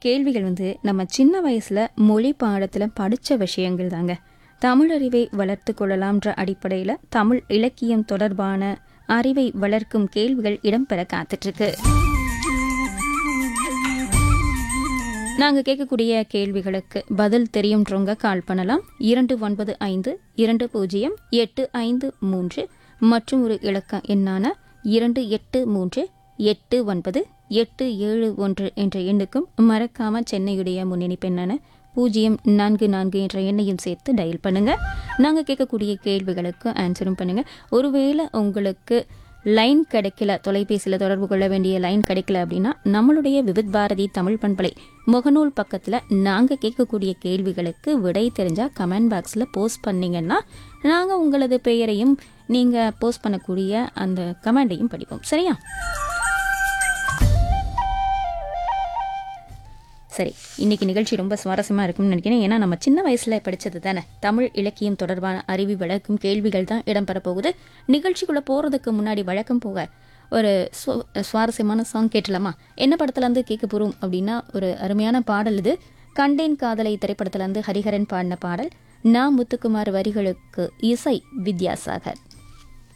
கேள்விகள் வந்து நம்ம சின்ன வயசுல மொழி பாடத்துல படிச்ச விஷயங்கள் தாங்க தமிழ் அறிவை வளர்த்து கொள்ளலாம்ன்ற அடிப்படையில் தமிழ் இலக்கியம் தொடர்பான அறிவை வளர்க்கும் கேள்விகள் இடம்பெற காத்துட்டு இருக்கு நாங்கள் கேட்கக்கூடிய கேள்விகளுக்கு பதில் தெரியுன்றவங்க கால் பண்ணலாம் இரண்டு ஒன்பது ஐந்து இரண்டு பூஜ்ஜியம் எட்டு ஐந்து மூன்று மற்றும் ஒரு இலக்க எண்ணான இரண்டு எட்டு மூன்று எட்டு ஒன்பது எட்டு ஏழு ஒன்று என்ற எண்ணுக்கும் மறக்காம சென்னையுடைய முன்னணி பெண்ணான பூஜ்ஜியம் நான்கு நான்கு என்ற எண்ணையும் சேர்த்து டயல் பண்ணுங்க நாங்கள் கேட்கக்கூடிய கேள்விகளுக்கு ஆன்சரும் பண்ணுங்க ஒருவேளை உங்களுக்கு லைன் கிடைக்கல தொலைபேசியில் தொடர்பு கொள்ள வேண்டிய லைன் கிடைக்கல அப்படின்னா நம்மளுடைய விவித் பாரதி தமிழ் பண்பலை முகநூல் பக்கத்தில் நாங்கள் கேட்கக்கூடிய கேள்விகளுக்கு விடை தெரிஞ்சால் கமெண்ட் பாக்ஸில் போஸ்ட் பண்ணீங்கன்னா நாங்கள் உங்களது பெயரையும் நீங்கள் போஸ்ட் பண்ணக்கூடிய அந்த கமெண்டையும் படிப்போம் சரியா சரி இன்னைக்கு நிகழ்ச்சி ரொம்ப சுவாரஸ்யமாக இருக்கும்னு நினைக்கிறேன் ஏன்னா நம்ம சின்ன வயசில் படித்தது தானே தமிழ் இலக்கியம் தொடர்பான அறிவு விளக்கும் கேள்விகள் தான் இடம்பெற போகுது நிகழ்ச்சிக்குள்ளே போகிறதுக்கு முன்னாடி வழக்கம் போக ஒரு சு- சுவாரஸ்யமான சாங் கேட்டலாமா என்ன படத்துலேருந்து கேட்க போகிறோம் அப்படின்னா ஒரு அருமையான பாடல் இது கண்டேன் காதலை திரைப்படத்துலேருந்து ஹரிஹரன் பாடின பாடல் நா முத்துக்குமார் வரிகளுக்கு இசை வித்யாசாகர்